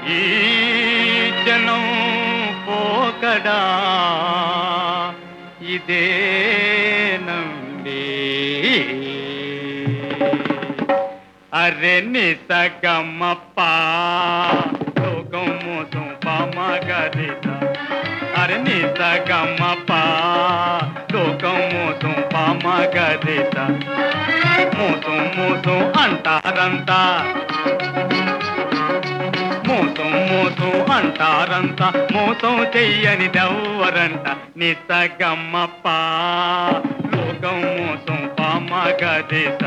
ఈ జనం పోకడా ఇదే నండి అరే నిసగమ్మప్ప లోకం మోసం పామగరిత అరే నిసగమ్మప్ప లోకం మోసం పామగరిత మోసం మోసం అంటారంతా మోసం మోసం అంటారంత మోసం చెయ్యని దవ్వరంట నిసగమ్మప్ప లోకం మోసం పామగదేశ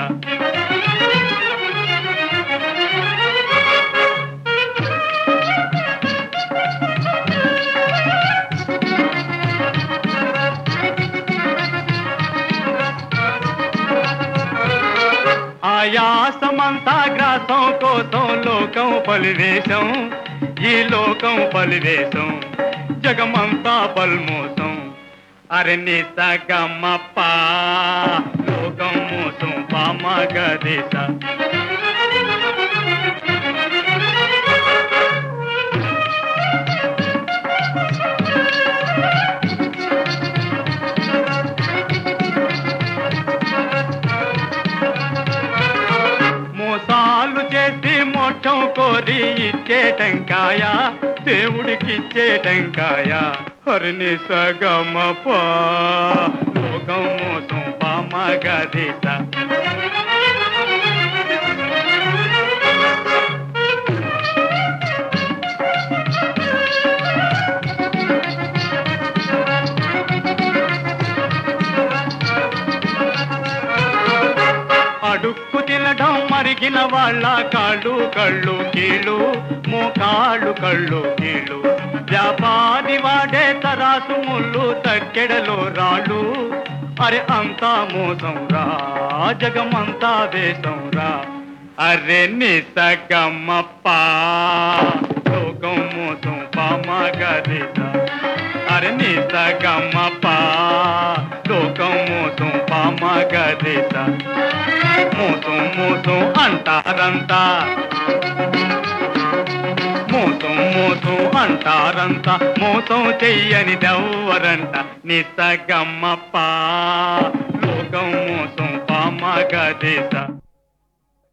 ఆయాసమంతా గ్రాసం కోసం లోకం పలివేశం ఈ లోకం పలివేశం జగమంతా పల్మోసం అరే నిసగమ్మప్ప లోకం మోసం పామగదేశ మోసాలు చేసి మోక్షం కోరి ఇచ్చే టెంకాయ దేవుడికి ఇచ్చే టెంకాయ హరిని సగమప లోకం మోసం పామగదిత అడుక్కు తినడం మరిగిన వాళ్ళ కాళ్ళు కళ్ళు కీళ్ళు మోకాళ్ళు కళ్ళు కీళ్ళు వ్యాపారి వాడే తరాసు ముళ్ళు తక్కెడలో రాళ్ళు అరే అంతా మోసం రా జగమంతా వేషం రా అరే నిసగమ్మప్ప లోకం మోసం పామగదిత అరే నిసగమ్మప్ప లోకం మోసం పామగదిత మోసం మోసం అంటారంతా మోసం మోసం అంటారంతా మోసం చెయ్యని దవ్వరంట నిసగమ్మప్ప లోకం మోసం పామగదేశ